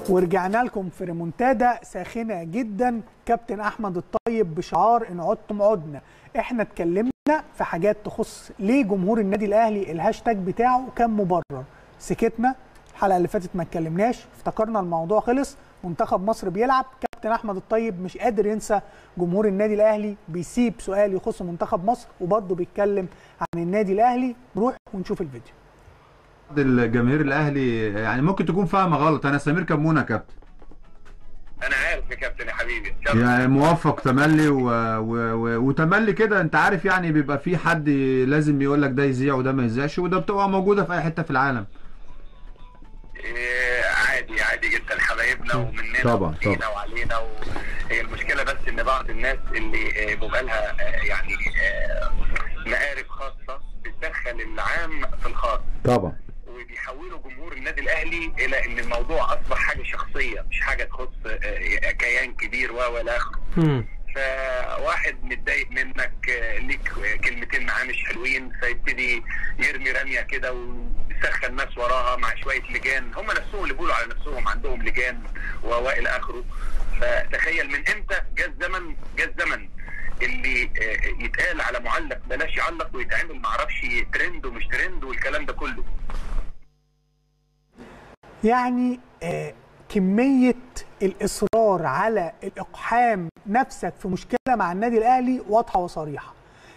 ورجعنا لكم في ريمونتادا ساخنه جدا كابتن احمد الطيب بشعار ان عدتم عدنا احنا اتكلمنا في حاجات تخص ليه جمهور النادي الاهلي الهاشتاج بتاعه كان مبرر سكتنا الحلقه اللي فاتت ما اتكلمناش افتكرنا الموضوع خلص منتخب مصر بيلعب كابتن احمد الطيب مش قادر ينسى جمهور النادي الاهلي بيسيب سؤال يخص منتخب مصر وبرضه بيتكلم عن النادي الاهلي نروح ونشوف الفيديو الجماهير الاهلي يعني ممكن تكون فاهمه غلط انا سمير كمونه يا كابتن انا عارف يا كابتن يا حبيبي يعني موفق تملي و... و... و... وتملي كده انت عارف يعني بيبقى في حد لازم يقول لك ده يذيع وده ما يذيعش وده بتبقى موجوده في اي حته في العالم إيه عادي عادي جدا حبايبنا ومننا طبعا، وفينا طبعا. وعلينا وهي المشكله بس ان بعض الناس اللي آه، بيبقى لها آه، يعني آه، مقارب خاصه بتدخل العام في الخاص طبعا وبيحولوا جمهور النادي الاهلي الى ان الموضوع اصبح حاجه شخصيه مش حاجه تخص آه، كيان كبير و ولا اخره فواحد متضايق منك آه، ليك كلمتين معاه مش حلوين فيبتدي يرمي رميه كده ويسخن ناس وراها مع شويه لجان هم نفسهم اللي بيقولوا على نفسهم عندهم لجان و- والى اخره فتخيل من امتى جه الزمن جه الزمن اللي آه، يتقال على معلق بلاش يعلق ويتعمل معرفش ترند ومش ترند والكلام ده كله يعني آه، كمية الإصرار على الإقحام نفسك في مشكلة مع النادي الأهلي واضحة وصريحة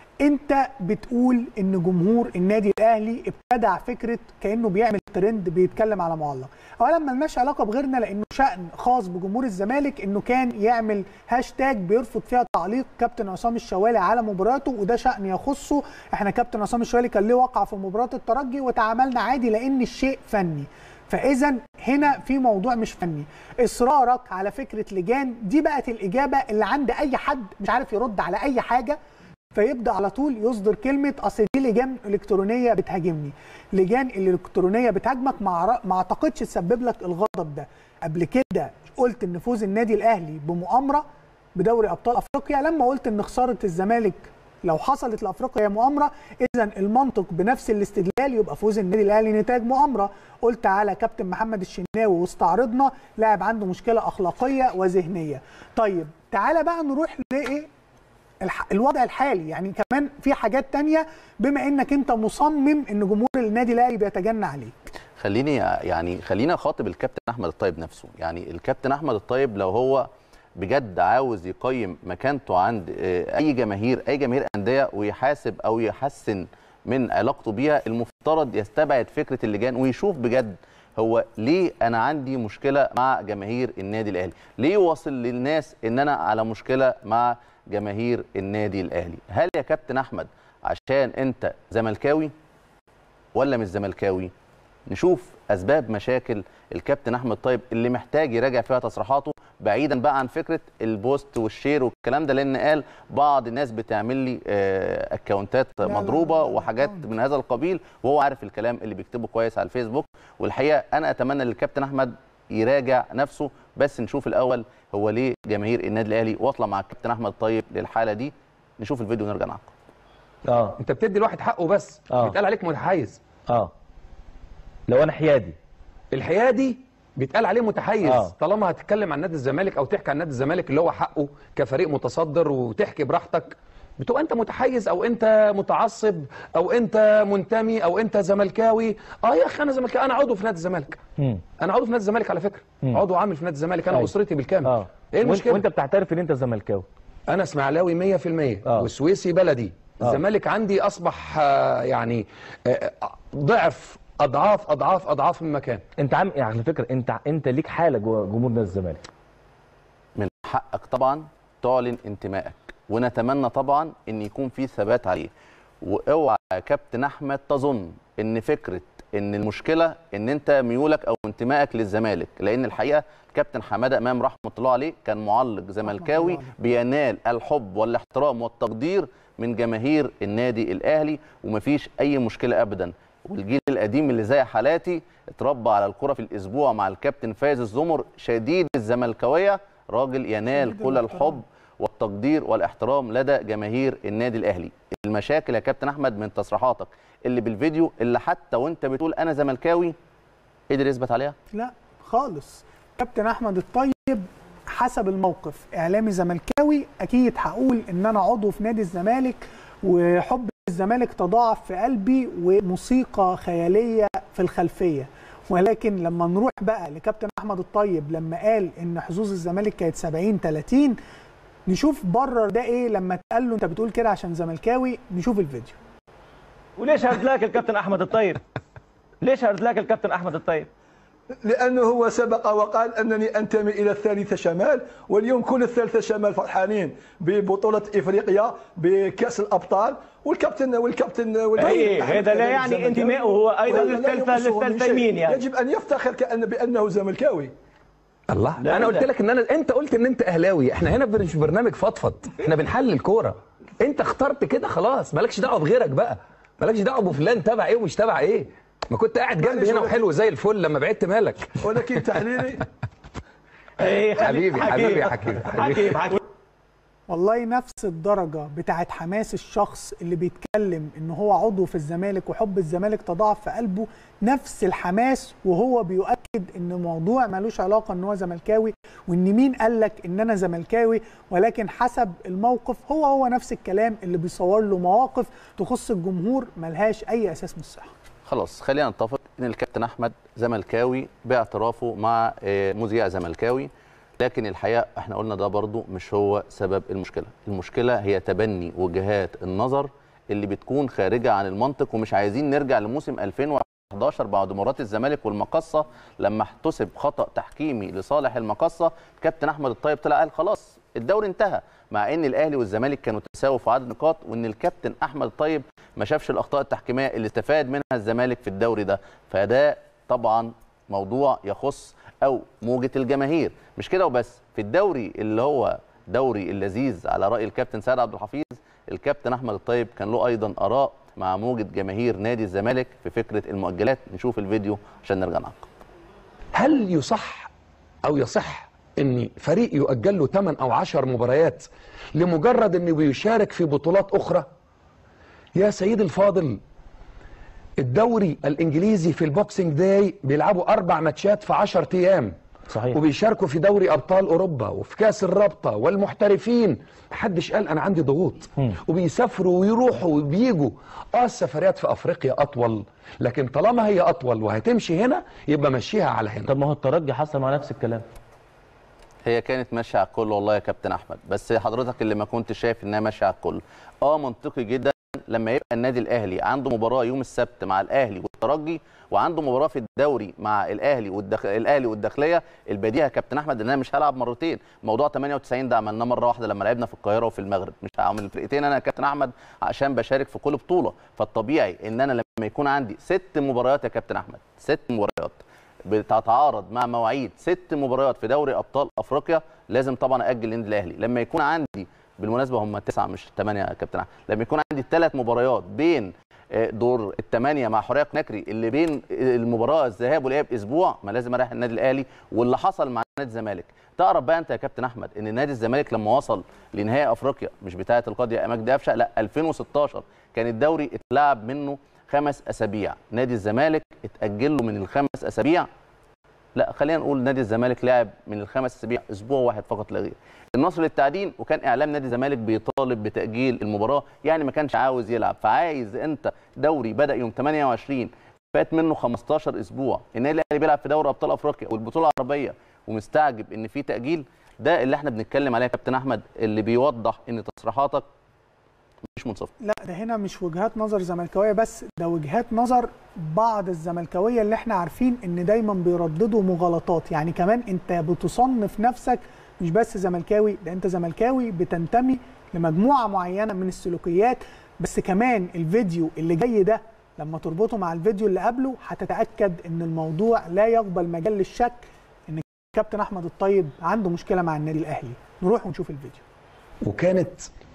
أنت بتقول إن جمهور النادي الأهلي ابتدع فكرة كأنه بيعمل ترند بيتكلم على معلق أولا ملناش علاقة بغيرنا لأنه شأن خاص بجمهور الزمالك إنه كان يعمل هاشتاج بيرفض فيها تعليق كابتن عصام الشوالي على مباراته وده شأن يخصه احنا كابتن عصام الشوالي كان ليه وقع في مباراة الترجي وتعاملنا عادي لأن الشيء فني فاذا هنا في موضوع مش فني اصرارك على فكره لجان دي بقت الاجابه اللي عند اي حد مش عارف يرد على اي حاجه فيبدا على طول يصدر كلمه اصل دي لجان الكترونيه بتهاجمني لجان الالكترونيه بتهاجمك ما أعر- ما اعتقدش تسبب لك الغضب ده قبل كده قلت ان فوز النادي الاهلي بمؤامره بدوري ابطال افريقيا لما قلت ان خساره الزمالك لو حصلت لافريقيا هي مؤامره اذا المنطق بنفس الاستدلال يبقى فوز النادي الاهلي نتاج مؤامره قلت على كابتن محمد الشناوي واستعرضنا لاعب عنده مشكله اخلاقيه وذهنيه طيب تعالى بقى نروح لايه الح... الوضع الحالي يعني كمان في حاجات تانية بما انك انت مصمم ان جمهور النادي الاهلي بيتجنى عليك خليني يعني خلينا اخاطب الكابتن احمد الطيب نفسه يعني الكابتن احمد الطيب لو هو بجد عاوز يقيم مكانته عند آه، اي جماهير اي جماهير انديه ويحاسب او يحسن من علاقته بيها المفترض يستبعد فكره اللجان ويشوف بجد هو ليه انا عندي مشكله مع جماهير النادي الاهلي ليه واصل للناس ان انا على مشكله مع جماهير النادي الاهلي هل يا كابتن احمد عشان انت زملكاوي ولا مش زملكاوي نشوف اسباب مشاكل الكابتن احمد طيب اللي محتاج يراجع فيها تصريحاته بعيدا بقى عن فكره البوست والشير والكلام ده لان قال بعض الناس بتعمل لي آه، اكونتات لا، مضروبه لا، لا، وحاجات أكاونت. من هذا القبيل وهو عارف الكلام اللي بيكتبه كويس على الفيسبوك والحقيقه انا اتمنى ان الكابتن احمد يراجع نفسه بس نشوف الاول هو ليه جماهير النادي الاهلي واصله مع الكابتن احمد طيب للحاله دي نشوف الفيديو ونرجع نعقب اه انت بتدي الواحد حقه بس آه. بيتقال عليك متحيز اه لو انا حيادي الحيادي بيتقال عليه متحيز آه. طالما هتتكلم عن نادي الزمالك او تحكي عن نادي الزمالك اللي هو حقه كفريق متصدر وتحكي براحتك بتبقى انت متحيز او انت متعصب او انت منتمي او انت زملكاوي اه يا اخي انا زملكاوي انا عضو في نادي الزمالك مم. انا عضو في نادي الزمالك على فكره مم. عضو عامل في نادي الزمالك انا أيوة. واسرتي بالكامل اه ايه وإنت- المشكله وانت بتعترف ان انت زملكاوي انا اسماعيلاوي 100% آه. والسويسي بلدي آه. الزمالك عندي اصبح آه، يعني آه، ضعف اضعاف اضعاف اضعاف من مكان انت عم يعني على فكره انت انت ليك حاله جوه جمهور نادي الزمالك من حقك طبعا تعلن انتمائك ونتمنى طبعا ان يكون في ثبات عليه واوعى يا كابتن احمد تظن ان فكره ان المشكله ان انت ميولك او انتمائك للزمالك لان الحقيقه الكابتن حماده امام رحمه الله عليه كان معلق زملكاوي الله عليه. بينال الحب والاحترام والتقدير من جماهير النادي الاهلي ومفيش اي مشكله ابدا والجيل القديم اللي زي حالاتي اتربى على الكره في الاسبوع مع الكابتن فايز الزمر شديد الزملكاويه راجل ينال شديد كل الاحترام. الحب والتقدير والاحترام لدى جماهير النادي الاهلي المشاكل يا كابتن احمد من تصريحاتك اللي بالفيديو اللي حتى وانت بتقول انا زملكاوي قدر يثبت عليها لا خالص كابتن احمد الطيب حسب الموقف اعلامي زملكاوي اكيد هقول ان انا عضو في نادي الزمالك وحب الزمالك تضاعف في قلبي وموسيقى خياليه في الخلفيه ولكن لما نروح بقى لكابتن احمد الطيب لما قال ان حظوظ الزمالك كانت 70 30 نشوف برر ده ايه لما اتقال له انت بتقول كده عشان زملكاوي نشوف الفيديو وليش هرد لك الكابتن احمد الطيب ليش هرد لك الكابتن احمد الطيب لأنه هو سبق وقال أنني أنتمي إلى الثالثة شمال واليوم كل الثالثة شمال فرحانين ببطولة إفريقيا بكأس الأبطال والكابتن والكابتن اي هذا لا يعني انتمائه هو ايضا للثالثه للثالثه يمين يعني يجب أن يفتخر كأن بأنه زملكاوي الله لا، انا لا. قلت لك ان انا انت قلت ان انت اهلاوي احنا هنا مش برنامج فضفض احنا بنحلل كوره انت اخترت كده خلاص مالكش دعوه بغيرك بقى مالكش دعوه بفلان تبع ايه ومش تبع ايه ما كنت قاعد جنبي معلش هنا ولكن- وحلو زي الفل لما بعدت مالك ولكن تحليلي إيه، حبيبي حبيبي يا حكيم حكيم حكيم والله نفس الدرجة بتاعت حماس الشخص اللي بيتكلم ان هو عضو في الزمالك وحب الزمالك تضاعف في قلبه نفس الحماس وهو بيؤكد ان الموضوع ملوش علاقة ان هو زملكاوي وان مين قال لك ان انا زملكاوي ولكن حسب الموقف هو هو نفس الكلام اللي بيصور له مواقف تخص الجمهور ملهاش اي اساس من الصحة خلاص خلينا نتفق ان الكابتن احمد زملكاوي باعترافه مع آه، مذيع زملكاوي لكن الحقيقه احنا قلنا ده برضو مش هو سبب المشكله المشكله هي تبني وجهات النظر اللي بتكون خارجه عن المنطق ومش عايزين نرجع لموسم 2011 بعد مباراه الزمالك والمقصه لما احتسب خطا تحكيمي لصالح المقصه كابتن احمد الطيب طلع قال خلاص الدوري انتهى مع ان الاهلي والزمالك كانوا تساووا في عدد نقاط وان الكابتن احمد الطيب ما شافش الاخطاء التحكيميه اللي استفاد منها الزمالك في الدوري ده فده طبعا موضوع يخص او موجه الجماهير مش كده وبس في الدوري اللي هو دوري اللذيذ على راي الكابتن سعد عبد الحفيظ الكابتن احمد الطيب كان له ايضا اراء مع موجه جماهير نادي الزمالك في فكره المؤجلات نشوف الفيديو عشان نرجع نعقب هل يصح او يصح ان فريق يؤجل له 8 او 10 مباريات لمجرد انه بيشارك في بطولات اخرى يا سيدي الفاضل الدوري الانجليزي في البوكسينج داي بيلعبوا اربع ماتشات في 10 ايام صحيح. وبيشاركوا في دوري ابطال اوروبا وفي كاس الرابطه والمحترفين محدش قال انا عندي ضغوط وبيسافروا ويروحوا وبيجوا اه السفريات في افريقيا اطول لكن طالما هي اطول وهتمشي هنا يبقى مشيها على هنا طب ما هو الترجي حصل مع نفس الكلام هي كانت ماشيه على الكل والله يا كابتن احمد بس حضرتك اللي ما كنتش شايف انها ماشيه على الكل اه منطقي جدا لما يبقى النادي الاهلي عنده مباراه يوم السبت مع الاهلي والترجي وعنده مباراه في الدوري مع الاهلي والدخ... الاهلي والداخليه البديهه يا كابتن احمد ان انا مش هلعب مرتين موضوع 98 ده عملناه مره واحده لما لعبنا في القاهره وفي المغرب مش هعمل فرقتين انا يا كابتن احمد عشان بشارك في كل بطوله فالطبيعي ان انا لما يكون عندي ست مباريات يا كابتن احمد ست مباريات بتتعارض مع مواعيد ست مباريات في دوري ابطال افريقيا لازم طبعا اجل النادي الاهلي لما يكون عندي بالمناسبه هم تسعه مش ثمانيه يا كابتن احمد لما يكون عندي ثلاث مباريات بين آه، دور الثمانيه مع حريه نكري اللي بين المباراه الذهاب والاياب اسبوع ما لازم اريح النادي الاهلي واللي حصل مع نادي الزمالك تعرف بقى انت يا كابتن احمد ان نادي الزمالك لما وصل لنهائي افريقيا مش بتاعه القاضيه مجدي قفشه لا 2016 كان الدوري اتلعب منه خمس اسابيع نادي الزمالك اتاجل له من الخمس اسابيع لا خلينا نقول نادي الزمالك لعب من الخمس اسابيع اسبوع واحد فقط لا غير النصر للتعدين وكان اعلام نادي الزمالك بيطالب بتاجيل المباراه يعني ما كانش عاوز يلعب فعايز انت دوري بدا يوم 28 فات منه 15 اسبوع النادي الاهلي بيلعب في دوري ابطال افريقيا والبطوله العربيه ومستعجب ان في تاجيل ده اللي احنا بنتكلم عليه يا كابتن احمد اللي بيوضح ان تصريحاتك مش منصفه لا ده هنا مش وجهات نظر زملكاويه بس ده وجهات نظر بعض الزملكاويه اللي احنا عارفين ان دايما بيرددوا مغالطات يعني كمان انت بتصنف نفسك مش بس زملكاوي ده انت زملكاوي بتنتمي لمجموعه معينه من السلوكيات بس كمان الفيديو اللي جاي ده لما تربطه مع الفيديو اللي قبله هتتاكد ان الموضوع لا يقبل مجال للشك ان كابتن احمد الطيب عنده مشكله مع النادي الاهلي نروح ونشوف الفيديو وكانت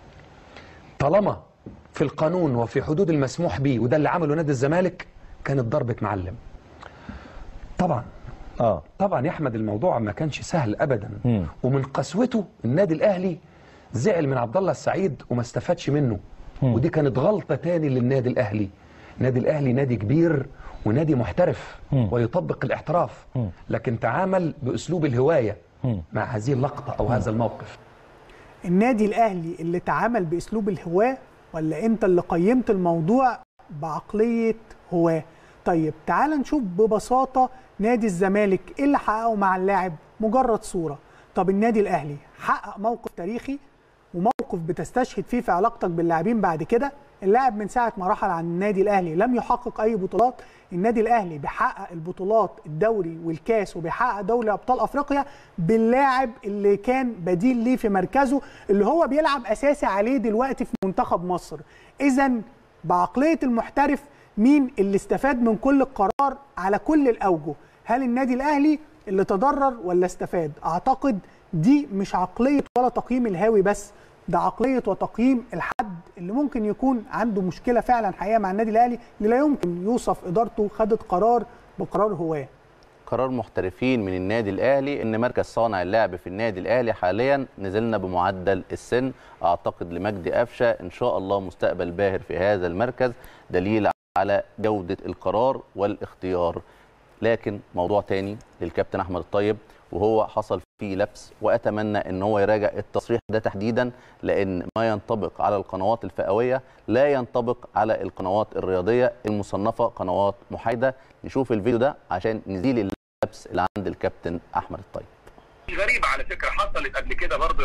طالما في القانون وفي حدود المسموح به وده اللي عمله نادي الزمالك كانت ضربة معلم طبعا اه طبعا يا احمد الموضوع ما كانش سهل ابدا مم. ومن قسوته النادي الاهلي زعل من عبد الله السعيد وما استفادش منه ودي كانت غلطه تاني للنادي الاهلي النادي الاهلي نادي كبير ونادي محترف ويطبق الاحتراف لكن تعامل باسلوب الهوايه مع هذه اللقطه او هذا الموقف النادي الاهلي اللي تعامل باسلوب الهواه ولا انت اللي قيمت الموضوع بعقليه هواه طيب تعال نشوف ببساطه نادي الزمالك ايه اللي حققه مع اللاعب مجرد صوره طب النادي الاهلي حقق موقف تاريخي وموقف بتستشهد فيه في علاقتك باللاعبين بعد كده اللاعب من ساعه ما رحل عن النادي الاهلي لم يحقق اي بطولات النادي الاهلي بيحقق البطولات الدوري والكاس وبيحقق دوري ابطال افريقيا باللاعب اللي كان بديل ليه في مركزه اللي هو بيلعب اساسي عليه دلوقتي في منتخب مصر اذا بعقليه المحترف مين اللي استفاد من كل القرار على كل الاوجه هل النادي الاهلي اللي تضرر ولا استفاد اعتقد دي مش عقليه ولا تقييم الهاوي بس ده عقليه وتقييم الحد اللي ممكن يكون عنده مشكله فعلا حقيقه مع النادي الاهلي اللي لا يمكن يوصف ادارته خدت قرار بقرار هواه قرار محترفين من النادي الاهلي ان مركز صانع اللعب في النادي الاهلي حاليا نزلنا بمعدل السن اعتقد لمجدي قفشه ان شاء الله مستقبل باهر في هذا المركز دليل على جوده القرار والاختيار لكن موضوع تاني للكابتن احمد الطيب وهو حصل فيه لبس واتمنى ان هو يراجع التصريح ده تحديدا لان ما ينطبق على القنوات الفئويه لا ينطبق على القنوات الرياضيه المصنفه قنوات محايده نشوف الفيديو ده عشان نزيل اللبس اللي عند الكابتن احمد الطيب غريبه على فكره حصلت قبل كده برضه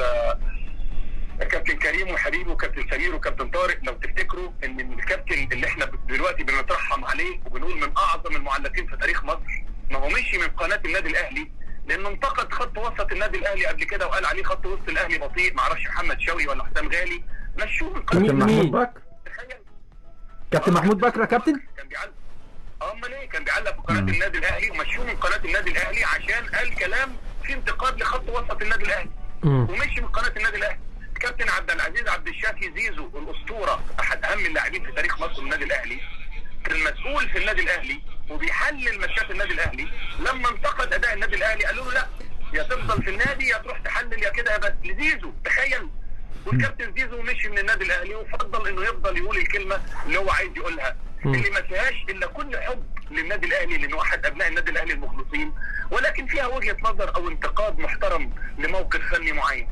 يا كابتن كريم وحبيبي وكابتن سمير وكابتن طارق لو تفتكروا ان الكابتن اللي احنا دلوقتي بنترحم عليه وبنقول من اعظم المعلقين في تاريخ مصر ما هو مشي من قناه النادي الاهلي لانه انتقد خط وسط النادي الاهلي قبل كده وقال عليه خط وسط الاهلي بطيء ما اعرفش محمد شوقي ولا حسام غالي مشوه من قناه كابتن محمود بكر تخيل كابتن محمود بكر يا كابتن كان بيعلق امال ايه كان بيعلق في قناه النادي الاهلي ومشوه من قناه النادي الاهلي عشان قال كلام فيه انتقاد لخط وسط النادي الاهلي ومشي من قناه النادي الاهلي كابتن عبد العزيز عبد الشافي زيزو الاسطوره احد اهم اللاعبين في تاريخ مصر النادي الاهلي كان مسؤول في النادي الاهلي وبيحلل ماتشات النادي الاهلي لما انتقد اداء النادي الاهلي قالوا له لا يا تفضل في النادي يا تروح تحلل يا كده يا بس لزيزو تخيل والكابتن زيزو مشي من النادي الاهلي وفضل انه يفضل يقول الكلمه اللي هو عايز يقولها اللي ما فيهاش الا كل حب للنادي الاهلي لانه احد ابناء النادي الاهلي المخلصين ولكن فيها وجهه نظر او انتقاد محترم لموقف فني معين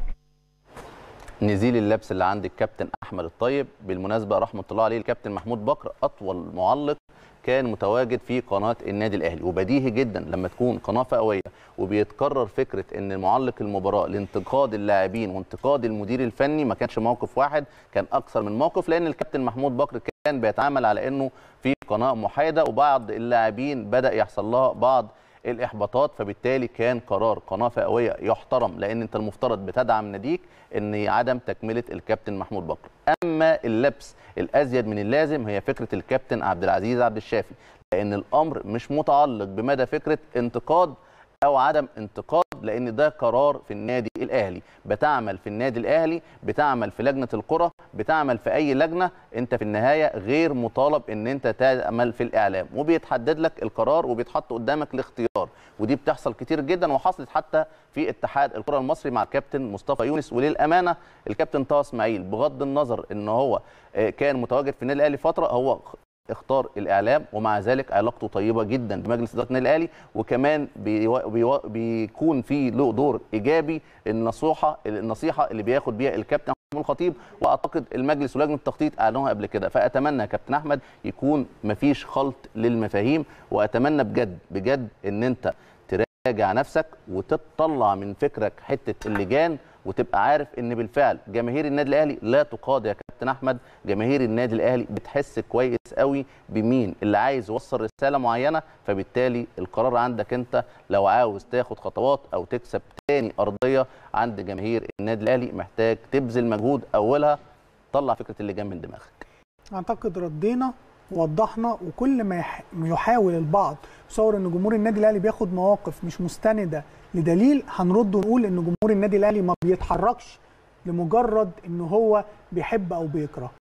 نزيل اللبس اللي عند الكابتن احمد الطيب بالمناسبه رحمه الله عليه الكابتن محمود بكر اطول معلق كان متواجد في قناه النادي الاهلي وبديهي جدا لما تكون قناه فئويه وبيتكرر فكره ان معلق المباراه لانتقاد اللاعبين وانتقاد المدير الفني ما كانش موقف واحد كان اكثر من موقف لان الكابتن محمود بكر كان بيتعامل على انه في قناه محايده وبعض اللاعبين بدا يحصل لها بعض الاحباطات فبالتالي كان قرار قناه فئويه يحترم لان انت المفترض بتدعم ناديك ان عدم تكمله الكابتن محمود بكر اما اللبس الازيد من اللازم هي فكره الكابتن عبد العزيز عبد الشافي لان الامر مش متعلق بمدى فكره انتقاد او عدم انتقاد لان ده قرار في النادي الاهلي بتعمل في النادي الاهلي بتعمل في لجنه الكره بتعمل في اي لجنه انت في النهايه غير مطالب ان انت تعمل في الاعلام وبيتحدد لك القرار وبيتحط قدامك الاختيار ودي بتحصل كتير جدا وحصلت حتى في اتحاد الكره المصري مع الكابتن مصطفى يونس وللامانه الكابتن طه اسماعيل بغض النظر ان هو كان متواجد في النادي الاهلي فتره هو اختار الاعلام ومع ذلك علاقته طيبه جدا بمجلس اداره النادي الاهلي وكمان بيو... بيو... بيكون في له دور ايجابي النصيحه النصيحه اللي بياخد بيها الكابتن محمود الخطيب واعتقد المجلس ولجنه التخطيط اعلنوها قبل كده فاتمنى يا كابتن احمد يكون مفيش خلط للمفاهيم واتمنى بجد بجد ان انت تراجع نفسك وتطلع من فكرك حته اللجان وتبقى عارف ان بالفعل جماهير النادي الاهلي لا تقاد يا كابتن احمد جماهير النادي الاهلي بتحس كويس قوي بمين اللي عايز يوصل رساله معينه فبالتالي القرار عندك انت لو عاوز تاخد خطوات او تكسب تاني ارضيه عند جماهير النادي الاهلي محتاج تبذل مجهود اولها طلع فكره اللجان من دماغك اعتقد ردينا ووضحنا وكل ما يحاول البعض يصور ان جمهور النادي الاهلي بياخد مواقف مش مستنده لدليل هنرد ونقول ان جمهور النادي الاهلي ما بيتحركش لمجرد ان هو بيحب او بيكره